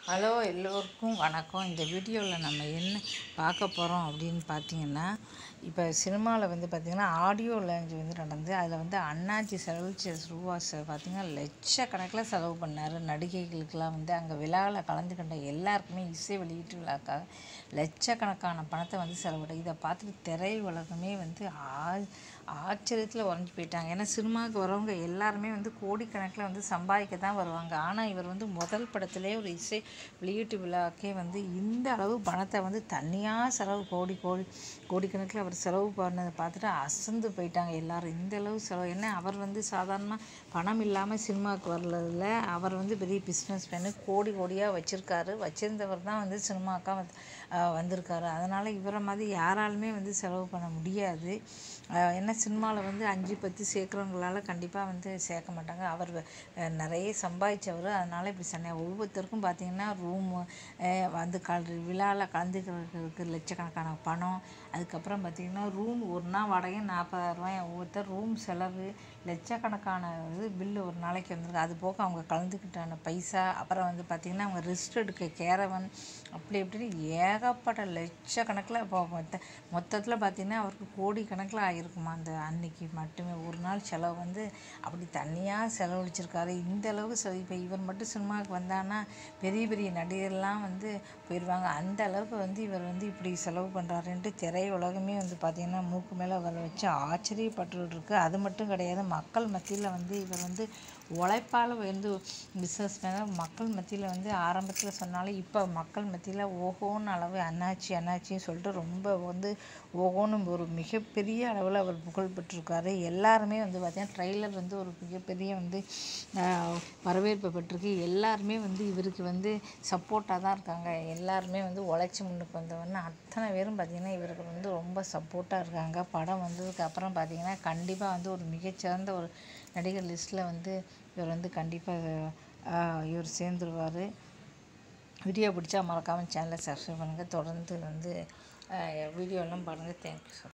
hello எல்லோருக்கும் வணக்கம் இந்த வீடியோவில் நம்ம என்ன பார்க்க போகிறோம் அப்படின்னு பார்த்தீங்கன்னா இப்போ சினிமாவில் வந்து பார்த்திங்கன்னா ஆடியோ லான்ச் வந்து நடந்து அதில் வந்து அண்ணாச்சி செலவழிச்ச ரூபா செ பார்த்திங்கன்னா லட்சக்கணக்கில் செலவு பண்ணார் நடிகைகளுக்கெல்லாம் வந்து அங்கே விழாவில் கலந்துக்கிட்ட எல்லாருக்குமே இசை வெளியீட்டு விழாக்காக லட்சக்கணக்கான பணத்தை வந்து செலவிட இதை பார்த்துட்டு திரை உலகமே வந்து ஆ ஆச்சரியத்தில் உறைஞ்சி போயிட்டாங்க ஏன்னா சினிமாவுக்கு வரவங்க எல்லாருமே வந்து கோடிக்கணக்கில் வந்து சம்பாதிக்க தான் வருவாங்க ஆனால் இவர் வந்து முதல் படத்திலே ஒரு இசை வெளியீட்டு விழாக்கே வந்து இந்த அளவு பணத்தை வந்து தனியாக செலவு கோடி கோடி கோடிக்கணக்கில் அவர் செலவு பண்ணதை பார்த்துட்டு அசந்து போயிட்டாங்க எல்லாரும் இந்த அளவு செலவு என்ன அவர் வந்து சாதாரணமாக பணம் இல்லாமல் சினிமாவுக்கு வரல அவர் வந்து பெரிய பிஸ்னஸ் மேனு கோடி கோடியாக வச்சுருக்காரு வச்சுருந்தவர் தான் வந்து சினிமாக்கா வந்து ஆஹ் வந்திருக்காரு அதனால் இவரை மாதிரி யாராலுமே வந்து செலவு பண்ண முடியாது ஆஹ் ஏன்னா சினிமாவில் வந்து அஞ்சு பத்து சேர்க்குறவங்களால கண்டிப்பாக வந்து சேர்க்க மாட்டாங்க அவர் அஹ் நிறைய சம்பாதிச்சவர் அதனால் இப்படி சொன்ன ஒவ்வொருத்தருக்கும் பார்த்தீங்கன்னா ரூமு வந்து கல் விழாவில் கலந்துக்கிறதுக்கு லட்சக்கணக்கான பணம் அதுக்கப்புறம் பார்த்திங்கன்னா ரூம் ஒரு நாள் வாடகை நாற்பதாயிரரூவாய் ஒவ்வொருத்தர் ரூம் செலவு லட்சக்கணக்கான இது பில்லு ஒரு நாளைக்கு வந்திருக்கு அது போக அவங்க கலந்துக்கிட்டான பைசா அப்புறம் வந்து பார்த்திங்கன்னா அவங்க ரெஸ்ட் எடுக்க கேரவன் அப்படி இப்படின்னு ஏகப்பட்ட லட்சக்கணக்கில் இப்போ மொத்த மொத்தத்தில் பார்த்திங்கன்னா அவருக்கு கோடி கணக்கில் ஆகிருக்குமா அந்த அன்னைக்கு மட்டுமே ஒரு நாள் செலவு வந்து அப்படி தனியாக செலவழிச்சிருக்காரு இந்த அளவுக்கு செலவு இப்போ இவர் மட்டும் சினிமாவுக்கு வந்தான்னா பெரிய பெரிய நடிகர்லாம் வந்து போயிடுவாங்க அந்த அளவுக்கு வந்து இவர் வந்து இப்படி செலவு பண்ணுறாருன்ட்டு திரை உலகமே வந்து பார்த்திங்கன்னா மூக்கு மேலே வர வச்சு ஆச்சரியப்பட்டுட்டு இருக்கு அது மட்டும் கிடையாது மக்கள் மத்தியில் வந்து இவர் வந்து உழைப்பால் வந்து பிஸ்னஸ் மக்கள் மத்தியில் வந்து ஆரம்பத்தில் சொன்னாலும் இப்போ மக்கள் மத்தியில் ஓஹோன்னு அளவு அண்ணாச்சி அண்ணாச்சின்னு சொல்லிட்டு ரொம்ப வந்து ஓஹோன்னு ஒரு மிகப்பெரிய அளவில் அவர் புகழ் பெற்றிருக்காரு எல்லாருமே வந்து பார்த்திங்கன்னா ட்ரெய்லர் வந்து ஒரு மிகப்பெரிய வந்து ஆஹ், வரவேற்பு பெற்றிருக்கு எல்லாருமே வந்து இவருக்கு வந்து சப்போர்ட்டாக தான் இருக்காங்க எல்லாருமே வந்து உழைச்சி முன்னுக்கு வந்தவொன்னே அத்தனை பேரும் பார்த்திங்கன்னா இவருக்கு வந்து ரொம்ப சப்போர்ட்டாக இருக்காங்க படம் வந்ததுக்கு அப்புறம் பார்த்திங்கன்னா கண்டிப்பாக வந்து ஒரு மிகச்சிறந்த ஒரு நடிகர் லிஸ்ட்டில் வந்து இவர் வந்து கண்டிப்பாக இவர் சேர்ந்துருவார் வீடியோ பிடிச்சா மறக்காமல் சேனலை சப்ஸ்கிரைப் பண்ணுங்கள் தொடர்ந்து வந்து வீடியோலாம் பாருங்கள் தேங்க்யூ